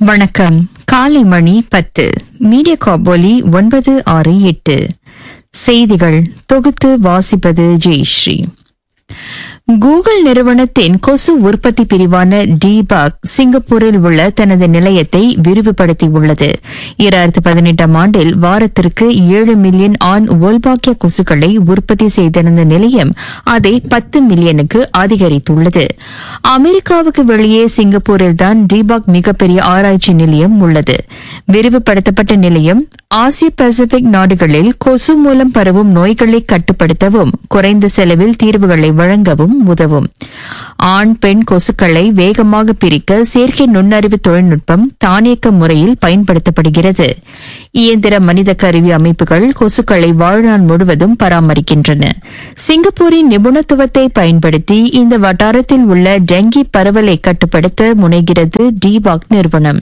வணக்கம் காலை மணி பத்து மீடியா காபோலி ஒன்பது ஆறு எட்டு செய்திகள் தொகுத்து வாசிப்பது ஜெயஸ்ரீ கூகுள் நிறுவனத்தின் கொசு உற்பத்தி பிரிவான டிபாக் சிங்கப்பூரில் உள்ள தனது நிலையத்தை விரிவுபடுத்தியுள்ளது இரண்டாயிரத்து பதினெட்டாம் ஆண்டில் வாரத்திற்கு ஏழு மில்லியன் ஆண் ஒல்பாக்கிய கொசுக்களை உற்பத்தி செய்திருந்த நிலையம் அதை பத்து மில்லியனுக்கு அதிகரித்துள்ளது அமெரிக்காவுக்கு வெளியே சிங்கப்பூரில்தான் டிபாக் மிகப்பெரிய ஆராய்ச்சி நிலையம் உள்ளது விரிவுபடுத்தப்பட்ட நிலையம் ஆசிய பசிபிக் நாடுகளில் கொசு மூலம் பரவும் நோய்களை கட்டுப்படுத்தவும் குறைந்த செலவில் தீர்வுகளை வழங்கவும் உதவும் ஆண் பெண் கொசுக்களை வேகமாக பிரிக்க செயற்கை நுண்ணறிவு தொழில்நுட்பம் தானியக்க முறையில் பயன்படுத்தப்படுகிறது இயந்திர மனித கருவி அமைப்புகள் கொசுக்களை வாழ்நாள் முழுவதும் பராமரிக்கின்றன சிங்கப்பூரின் நிபுணத்துவத்தை பயன்படுத்தி இந்த வட்டாரத்தில் உள்ள டெங்கி பரவலை கட்டுப்படுத்த முனைகிறது டிபாக் நிறுவனம்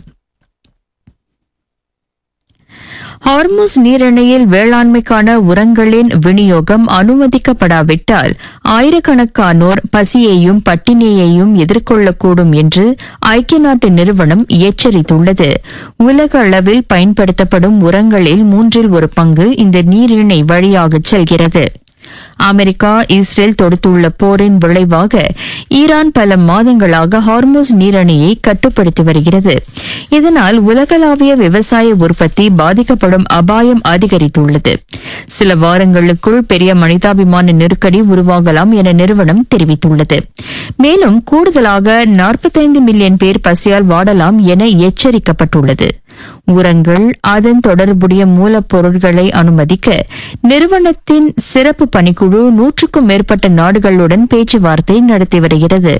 ஹார்முஸ் நீரிணையில் வேளாண்மைக்கான உரங்களின் விநியோகம் அனுமதிக்கப்படாவிட்டால் ஆயிரக்கணக்கானோர் பசியையும் பட்டினியையும் எதிர்கொள்ளக்கூடும் என்று ஐக்கிய நாட்டு நிறுவனம் எச்சரித்துள்ளது உலக அளவில் பயன்படுத்தப்படும் உரங்களில் மூன்றில் ஒரு பங்கு இந்த நீரிணை வழியாக செல்கிறது அமெரிக்கா இஸ்ரேல் தொடுத்துள்ள போரின் விளைவாக ஈரான் பல மாதங்களாக ஹார்மோஸ் நீரணியை கட்டுப்படுத்தி வருகிறது இதனால் உலகளாவிய விவசாய உற்பத்தி பாதிக்கப்படும் அபாயம் அதிகரித்துள்ளது சில வாரங்களுக்குள் பெரிய மனிதாபிமான நெருக்கடி உருவாகலாம் என நிறுவனம் தெரிவித்துள்ளது மேலும் கூடுதலாக நாற்பத்தைந்து மில்லியன் பேர் பசியால் வாடலாம் என எச்சரிக்கப்பட்டுள்ளது உரங்கள் அதன் தொடர்புடைய மூலப்பொருட்களை அனுமதிக்க நிறுவனத்தின் சிறப்பு பணிக்குழு நூற்றுக்கும் மேற்பட்ட நாடுகளுடன் பேச்சுவார்த்தை நடத்தி வருகிறது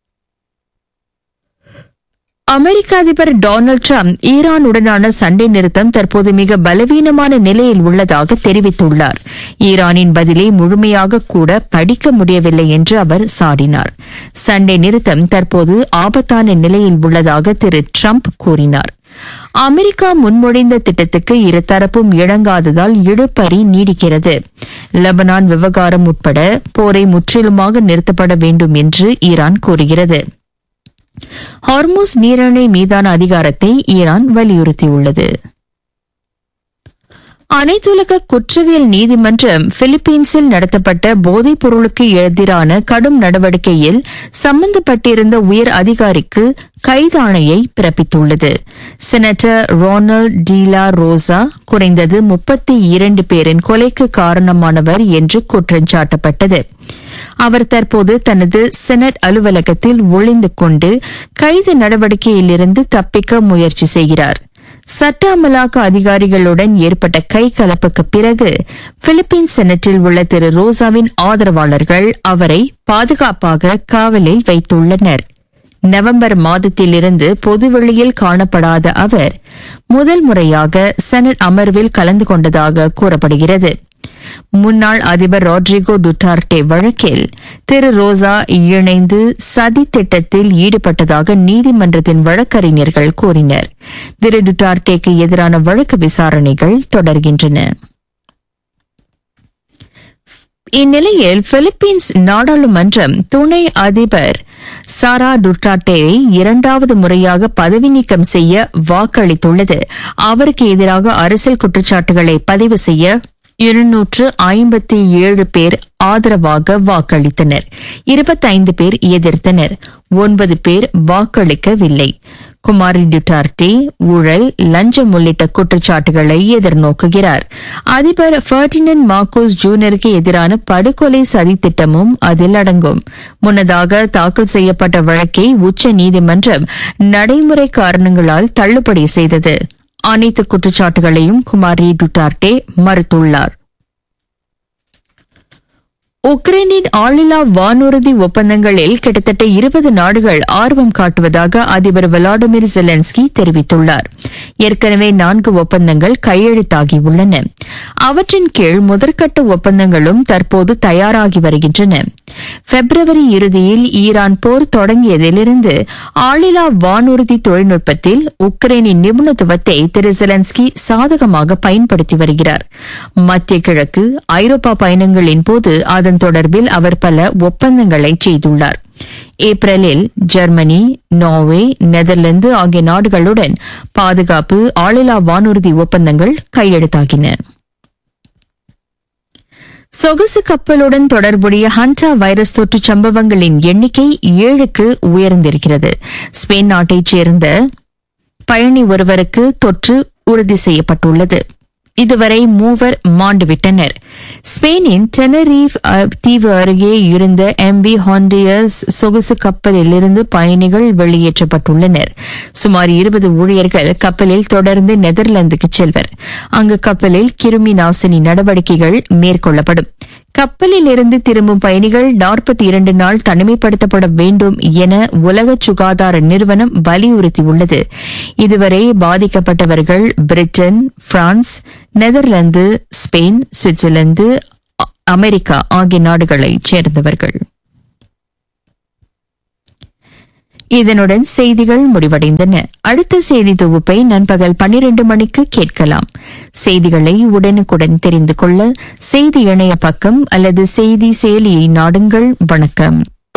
அமெரிக்க அதிபர் டொனால்டு டிரம்ப் ஈரானுடனான சண்டை நிறுத்தம் தற்போது மிக பலவீனமான நிலையில் உள்ளதாக தெரிவித்துள்ளார் ஈரானின் பதிலை முழுமையாக கூட படிக்க முடியவில்லை என்று அவர் சாடினார் சண்டை நிறுத்தம் தற்போது ஆபத்தான நிலையில் உள்ளதாக திரு டிரம்ப் கூறினார் அமெரிக்கா முன்மொழிந்த திட்டத்துக்கு இருதரப்பும் இணங்காததால் இழுப்பறி நீடிக்கிறது லெபனான் விவகாரம் உட்பட போரை முற்றிலுமாக நிறுத்தப்பட வேண்டும் என்று ஈரான் கூறுகிறது ஹார்மோஸ் நீரணை மீதான அதிகாரத்தை ஈரான் வலியுறுத்தியுள்ளது அனைத்துலக குற்றவியல் நீதிமன்றம் பிலிப்பீன்ஸில் நடத்தப்பட்ட போதைப் பொருளுக்கு எதிரான கடும் நடவடிக்கையில் சம்பந்தப்பட்டிருந்த உயர் அதிகாரிக்கு கைதாணையை பிறப்பித்துள்ளது செனட்டர் ரோனல்ட் டீலா ரோசா குறைந்தது முப்பத்தி இரண்டு பேரின் கொலைக்கு காரணமானவர் என்று குற்றம் சாட்டப்பட்டது அவர் தற்போது தனது செனட் அலுவலகத்தில் ஒளிந்து கொண்டு கைது நடவடிக்கையிலிருந்து தப்பிக்க முயற்சி செய்கிறார் சட்ட அமலாக்க அதிகாரிகளுடன் ஏற்பட்ட கை கலப்புக்கு பிறகு பிலிப்பீன் செனட்டில் உள்ள திரு ரோசாவின் ஆதரவாளர்கள் அவரை பாதுகாப்பாக காவலில் வைத்துள்ளனர் நவம்பர் மாதத்திலிருந்து பொதுவெளியில் காணப்படாத அவர் முதல் முறையாக செனட் அமர்வில் கலந்து கொண்டதாக கூறப்படுகிறது முன்னாள் அதிபர் ராட்ரிகோ டுட்டார்டே வழக்கில் திரு ரோசா இணைந்து சதி திட்டத்தில் ஈடுபட்டதாக நீதிமன்றத்தின் வழக்கறிஞர்கள் கூறினர் திரு டுட்டார்டேக்கு எதிரான வழக்கு விசாரணைகள் தொடர்கின்றன இந்நிலையில் பிலிப்பீன்ஸ் நாடாளுமன்றம் துணை அதிபர் சாரா டுட்டாட்டேவை இரண்டாவது முறையாக பதவி நீக்கம் செய்ய வாக்களித்துள்ளது அவருக்கு எதிராக அரசியல் குற்றச்சாட்டுகளை பதிவு செய்ய இருநூற்று ஐம்பத்தி ஏழு பேர் ஆதரவாக வாக்களித்தனர் இருபத்தைந்து பேர் எதிர்த்தனர் ஒன்பது பேர் வாக்களிக்கவில்லை குமாரி டுட்டார்டே ஊழல் லஞ்சம் உள்ளிட்ட குற்றச்சாட்டுகளை எதிர்நோக்குகிறார் அதிபர் ஃபர்டினன் மார்க்கோஸ் ஜூனியருக்கு எதிரான படுகொலை சதித்திட்டமும் அதில் அடங்கும் முன்னதாக தாக்கல் செய்யப்பட்ட வழக்கை உச்ச நீதிமன்றம் நடைமுறை காரணங்களால் தள்ளுபடி செய்தது அனைத்து குற்றச்சாட்டுகளையும் குமாரி டுட்டார்டே மறுத்துள்ளார் உக்ரைனின் ஆளில்லா வானூர்தி ஒப்பந்தங்களில் கிட்டத்தட்ட இருபது நாடுகள் ஆர்வம் காட்டுவதாக அதிபர் விளாடிமிர் ஜெலன்ஸ்கி தெரிவித்துள்ளார் ஏற்கனவே நான்கு ஒப்பந்தங்கள் கையெழுத்தாகியுள்ளன அவற்றின் கீழ் முதற்கட்ட ஒப்பந்தங்களும் தற்போது தயாராகி வருகின்றன பிப்ரவரி இறுதியில் ஈரான் போர் தொடங்கியதிலிருந்து ஆளில்லா வானூர்தி தொழில்நுட்பத்தில் உக்ரைனின் நிபுணத்துவத்தை திரு ஜெலன்ஸ்கி சாதகமாக பயன்படுத்தி வருகிறார் மத்திய கிழக்கு ஐரோப்பா பயணங்களின் போது அதன் தொடர்பில் அவர் பல ஒப்பந்தங்களை செய்துள்ளார் ஏப்ரலில் ஜெர்மனி நார்வே நெதர்லாந்து ஆகிய நாடுகளுடன் பாதுகாப்பு ஆளில்லா வானூர்தி ஒப்பந்தங்கள் கையெழுத்தாகின சொகுசு கப்பலுடன் தொடர்புடைய ஹண்டா வைரஸ் தொற்று சம்பவங்களின் எண்ணிக்கை ஏழுக்கு உயர்ந்திருக்கிறது ஸ்பெயின் நாட்டைச் சேர்ந்த பயணி ஒருவருக்கு தொற்று உறுதி செய்யப்பட்டுள்ளது இதுவரை மூவர் மாண்டுவிட்டனர் ஸ்பெயினின் டெனரீஃப் தீவு அருகே இருந்த எம்பி ஹாண்டியஸ் சொகுசு கப்பலிலிருந்து பயணிகள் வெளியேற்றப்பட்டுள்ளனர் சுமார் இருபது ஊழியர்கள் கப்பலில் தொடர்ந்து நெதர்லாந்துக்கு செல்வர் அங்கு கப்பலில் கிருமி நாசினி நடவடிக்கைகள் மேற்கொள்ளப்படும் கப்பலில் இருந்து திரும்பும் பயணிகள் நாற்பத்தி இரண்டு நாள் தனிமைப்படுத்தப்பட வேண்டும் என உலக சுகாதார நிறுவனம் வலியுறுத்தியுள்ளது இதுவரை பாதிக்கப்பட்டவர்கள் Britain France Netherlands Spain Switzerland America ஆகிய நாடுகளைச் சேர்ந்தவர்கள் இதனுடன் செய்திகள் முடிவடைந்தன அடுத்த செய்தி தொகுப்பை நண்பகல் பன்னிரண்டு மணிக்கு கேட்கலாம் செய்திகளை உடனுக்குடன் தெரிந்து கொள்ள செய்தி இணைய பக்கம் அல்லது செய்தி செயலியை நாடுங்கள் வணக்கம்